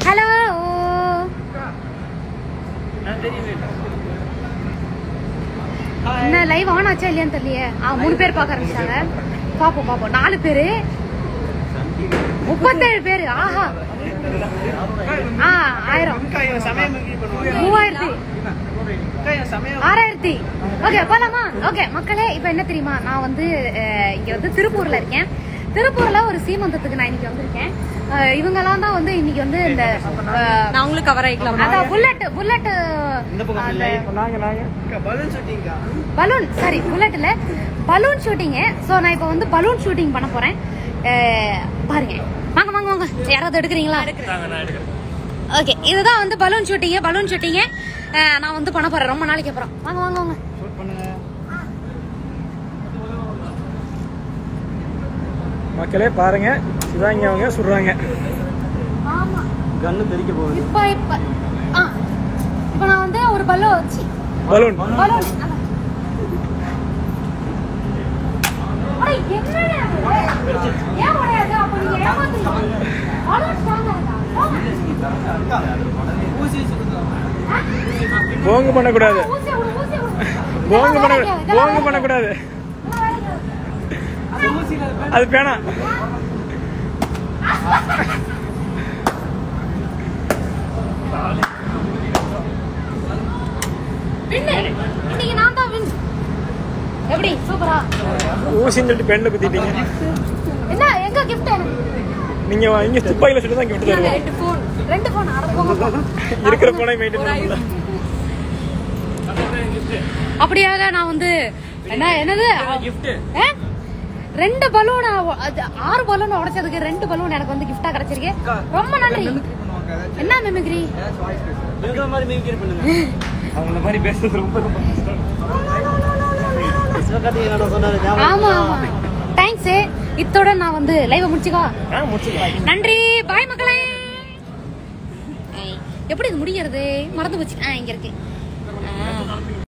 Hello என்ன live on ஆச்சா இல்லையான்னு தெரியலையே ஆ மூணு பேர் பார்க்க ஆரம்பிச்சாங்க பாப்போம் பாப்போம் நாலு பேரு முப்பத்தேழு பேரு ஆஹா ஆ ஆயிரம் மூவாயிரத்தி ஆறாயிரத்தி ஓகே போலாமா ஓகே மக்களே இப்போ என்ன தெரியுமா நான் வந்து அஹ், இங்க வந்து திருப்பூர்ல இருக்கேன் திருப்பூர்ல ஒரு சீமந்தத்துக்கு நான் இன்னைக்கு வந்திருக்கேன் அஹ், இவங்கெல்லாம் தான் வந்து இன்னைக்கு வந்து இந்த அஹ், நான் உங்களுக்கு கவர் ஆயிக்கலாம் அதான் bullet bullet balloon sorry bullet இல்ல பலூன் ஷூட்டிங் சோ நான் இப்போ வந்து பலூன் ஷூட்டிங் பண்ண போறேன் அஹ், பாருங்க வாங்க வாங்க வாங்க யாராவது எடுக்கிறீங்களா ஓகே இதுதான் வந்து பலூன் ஷூட்டிங் பலூன் ஷூட்டிங் நான் வந்து பண்ண போறேன் ரொம்ப நாளைக்கு அப்புறம் வாங்க வாங்க வாங்க மக்களே பாருங்க இதான் இங்க அவங்க சுடுறாங்க ஆமா கண்ணு தெரிக்க போகுது இப்ப இப்ப ஆ இப்போ நான் வந்து ஒரு பலூன் வச்சு பலூன் பலூன் அதான். அட, என்னடா இது? ஏன் உடையாது? அப்ப நீங்க ஏமாத்துறீங்க. பலூன் strong ஆ இருக்கா? ஆ? போங்கு பண்ணக்கூடாது ஊசியை விடு, ஊசியை விடு. போங்கு இதெல்லாம் பண்ண வேலைக்கு ஆகுது, இதெல்லாம் போங்கு வேலைக்கு பண்ணக்கூடாது ஆகுது. இதெல்லாம் வேலைக்கு ஆகுது. அது பேனா வின்னு. இன்னைக்கு நான் தான் win. எப்படி சூப்பரா ஊசின்னு சொல்லிட்டு பெண்ணில் குத்திட்டீங்க என்ன எங்க கிஃப்ட் எனக்கு நீங்க இங்க துப்பாக்கில சுட்டு தான் கிஃப்ட் தருவோம் ரெண்டு போன் ரெண்டு போன் அடப்போங்க இருக்கிற போனை மெயின்டைன் பண்ணல அப்படியாக நான் வந்து என்ன என்னது ஆ? ரெண்டு பலூன் ஆறு பலூன் உடைச்சதுக்கு ரெண்டு பலூன் எனக்கு வந்து கிஃப்டா கிடைச்சிருக்கு ரொம்ப நன்றி என்ன மெமிக்ரி அவங்கள மாதிரி பேசுறது ரொம்ப ரொம்ப கஷ்டம் ஆமா ஆமா தேங்க்ஸ் இத்தோட நான் வந்து லைவ் முடிச்சுக்கோ ஆ முடிச்சுக்கலாம் நன்றி பாய் மக்களே ஐ, எப்படி இது முடிகிறது மறந்து போச்சு ஆ இங்க இருக்கு